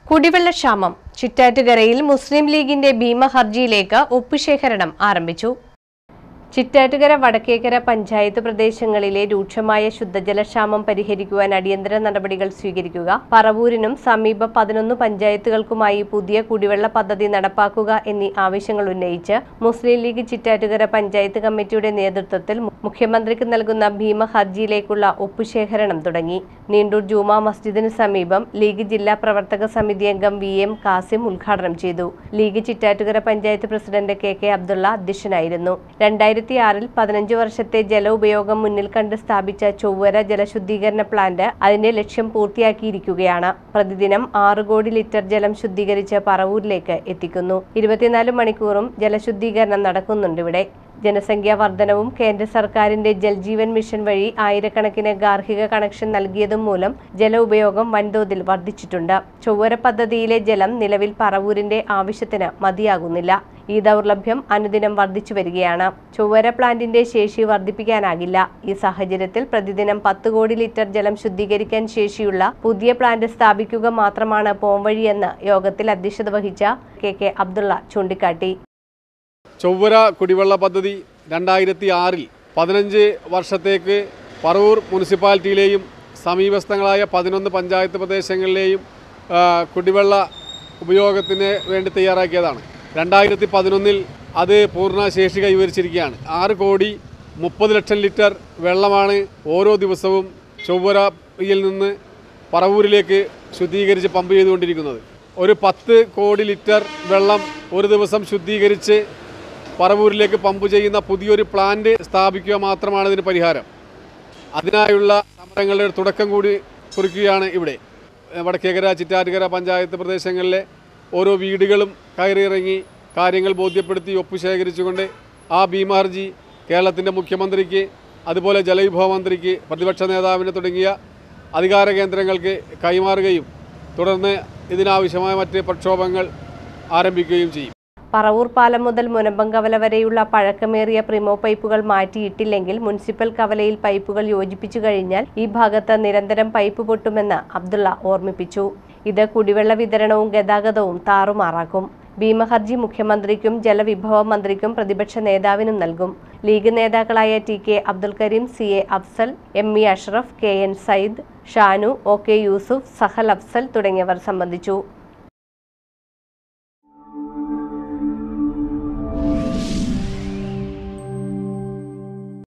കുടിവെള്ളക്ഷാമം ചിറ്റാറ്റുകരയിൽ മുസ്ലിം ലീഗിന്റെ ഭീമ ഹർജിയിലേക്ക് ഒപ്പുശേഖരണം ആരംഭിച്ചു ചിറ്റാറ്റുകര വടക്കേക്കര പഞ്ചായത്ത് പ്രദേശങ്ങളിലെ രൂക്ഷമായ ശുദ്ധജലക്ഷാമം പരിഹരിക്കുവാൻ അടിയന്തര നടപടികൾ സ്വീകരിക്കുക പറവൂരിനും സമീപ പതിനൊന്ന് പഞ്ചായത്തുകൾക്കുമായി പുതിയ കുടിവെള്ള പദ്ധതി നടപ്പാക്കുക എന്നീ ആവശ്യങ്ങൾ ഉന്നയിച്ച് മുസ്ലിം ലീഗ് ചിറ്റാറ്റുകര പഞ്ചായത്ത് കമ്മിറ്റിയുടെ നേതൃത്വത്തിൽ മു- മുഖ്യമന്ത്രിക്ക് നൽകുന്ന ഭീമ ഹർജിയിലേക്കുള്ള ഒപ്പുശേഖരണം തുടങ്ങി നീണ്ടൂർ ജൂമാ മസ്ജിദിന് സമീപം ലീഗ് ജില്ലാ പ്രവർത്തക സമിതി അംഗം വി എം കാസിം ഉദ്ഘാടനം ചെയ്തു league Chittattukara panchayat president K K Abdulla അധ്യക്ഷനായിരുന്നു രണ്ടായിരത്തി ആറിൽ പതിനഞ്ച് വർഷത്തെ ജല ഉപയോഗം മുന്നിൽ കണ്ട് സ്ഥാപിച്ച ചൊവ്വര ജലശുദ്ധീകരണ പ്ലാന്റ് അതിന്റെ ലക്ഷ്യം പൂർത്തിയാക്കിയിരിക്കുകയാണ് പ്രതിദിനം ആറ് കോടി ലിറ്റർ ജലം ശുദ്ധീകരിച്ച് പറവൂരിലേക്ക് എത്തിക്കുന്നു ഇരുപത്തിനാല് മണിക്കൂറും ജലശുദ്ധീകരണം നടക്കുന്നുണ്ട് ഇവിടെ ജനസംഖ്യാ വർധനവും കേന്ദ്ര സർക്കാരിന്റെ ജൽജീവൻ മിഷൻ വഴി ആയിരക്കണക്കിന് ഗാർഹിക കണക്ഷൻ നൽകിയതും മൂലം ജല ഉപയോഗം വൻതോതിൽ വർദ്ധിച്ചിട്ടുണ്ട് ചൊവ്വര പദ്ധതിയിലെ ജലം നിലവിൽ പറവൂരിന്റെ ആവശ്യത്തിന് മതിയാകുന്നില്ല ഈ ദൗർലഭ്യം അനുദിനം വർദ്ധിച്ചു വരികയാണ് ചൊവ്വര പ്ലാന്റിന്റെ ശേഷി വർദ്ധിപ്പിക്കാനാകില്ല ഈ സാഹചര്യത്തിൽ പ്രതിദിനം പത്ത് കോടി ലിറ്റർ ജലം ശുദ്ധീകരിക്കാൻ ശേഷിയുള്ള പുതിയ പ്ലാന്റ് സ്ഥാപിക്കുക മാത്രമാണ് പോംവഴിയെന്ന് യോഗത്തിൽ അധ്യക്ഷത വഹിച്ച കെ കെ അബ്ദുള്ള ചൂണ്ടിക്കാട്ടി ചൊവ്വര കുടിവെള്ള പദ്ധതി രണ്ടായിരത്തി ആറിൽ പതിനഞ്ച് വർഷത്തേക്ക് പറവൂർ മുനിസിപ്പാലിറ്റിയിലെയും സമീപസ്ഥങ്ങളായ പതിനൊന്ന് പഞ്ചായത്ത് പ്രദേശങ്ങളിലെയും ആ, കുടിവെള്ള ഉപയോഗത്തിന് വേണ്ടി തയ്യാറാക്കിയതാണ് രണ്ടായിരത്തി പതിനൊന്നിൽ അത് പൂർണ്ണ ശേഷി കൈവരിച്ചിരിക്കുകയാണ് ആറ് കോടി മുപ്പത് ലക്ഷം ലിറ്റർ വെള്ളമാണ് ഓരോ ദിവസവും ചൊവ്വരയിൽ നിന്ന് പറവൂരിലേക്ക് ശുദ്ധീകരിച്ച് പമ്പ് ചെയ്തുകൊണ്ടിരിക്കുന്നത് ഒരു പത്ത് കോടി ലിറ്റർ വെള്ളം ഒരു ദിവസം ശുദ്ധീകരിച്ച് പറവൂരിലേക്ക് പമ്പ് ചെയ്യുന്ന പുതിയൊരു പ്ലാന്റ് സ്ഥാപിക്കുക മാത്രമാണ് ഇതിന് പരിഹാരം അതിനായുള്ള സമരങ്ങളുടെ ഒരു തുടക്കം കൂടി കുറിക്കുകയാണ് ഇവിടെ ഏഹ് വടക്കേക്കര ചിറ്റാറ്റുകര പഞ്ചായത്ത് പ്രദേശങ്ങളിലെ ഓരോ വീടുകളും കയറിയിറങ്ങി കാര്യങ്ങൾ ബോധ്യപ്പെടുത്തി ഒപ്പ് ശേഖരിച്ചുകൊണ്ട് ആ ഭീമഹർജി കേരളത്തിൻ്റെ മുഖ്യമന്ത്രിക്ക് അതുപോലെ ജലവിഭവ മന്ത്രിക്ക് പ്രതിപക്ഷ നേതാവിനെ തുടങ്ങിയ അധികാര കേന്ദ്രങ്ങൾക്ക് കൈമാറുകയും തുടർന്ന് ഇതിനാവശ്യമായ മറ്റ് പ്രക്ഷോഭങ്ങൾ ആരംഭിക്കുകയും ചെയ്യും പറവൂർ പാലം മുതൽ മുനമ്പം കവല വരെയുള്ള പഴക്കമേറിയ പ്രിമോ പൈപ്പുകൾ മാറ്റിയിട്ടില്ലെങ്കിൽ മുനിസിപ്പൽ കവലയിൽ പൈപ്പുകൾ യോജിപ്പിച്ചു കഴിഞ്ഞാൽ ഈ ഭാഗത്ത് നിരന്തരം പൈപ്പ് പൊട്ടുമെന്ന് അബ്ദുള്ള ഓർമ്മിപ്പിച്ചു ഇത് കുടിവെള്ള വിതരണവും ഗതാഗതവും താറുമാറാക്കും ഭീമഹർജി മുഖ്യമന്ത്രിക്കും ജലവിഭവ മന്ത്രിക്കും പ്രതിപക്ഷ നേതാവിനും നൽകും ലീഗ് നേതാക്കളായ T K Abdul Kareem C A Afsal M E Ashraf K N Sayyid Shanu O K Yusuf Sahal Afsal തുടങ്ങിയവർ സംബന്ധിച്ചു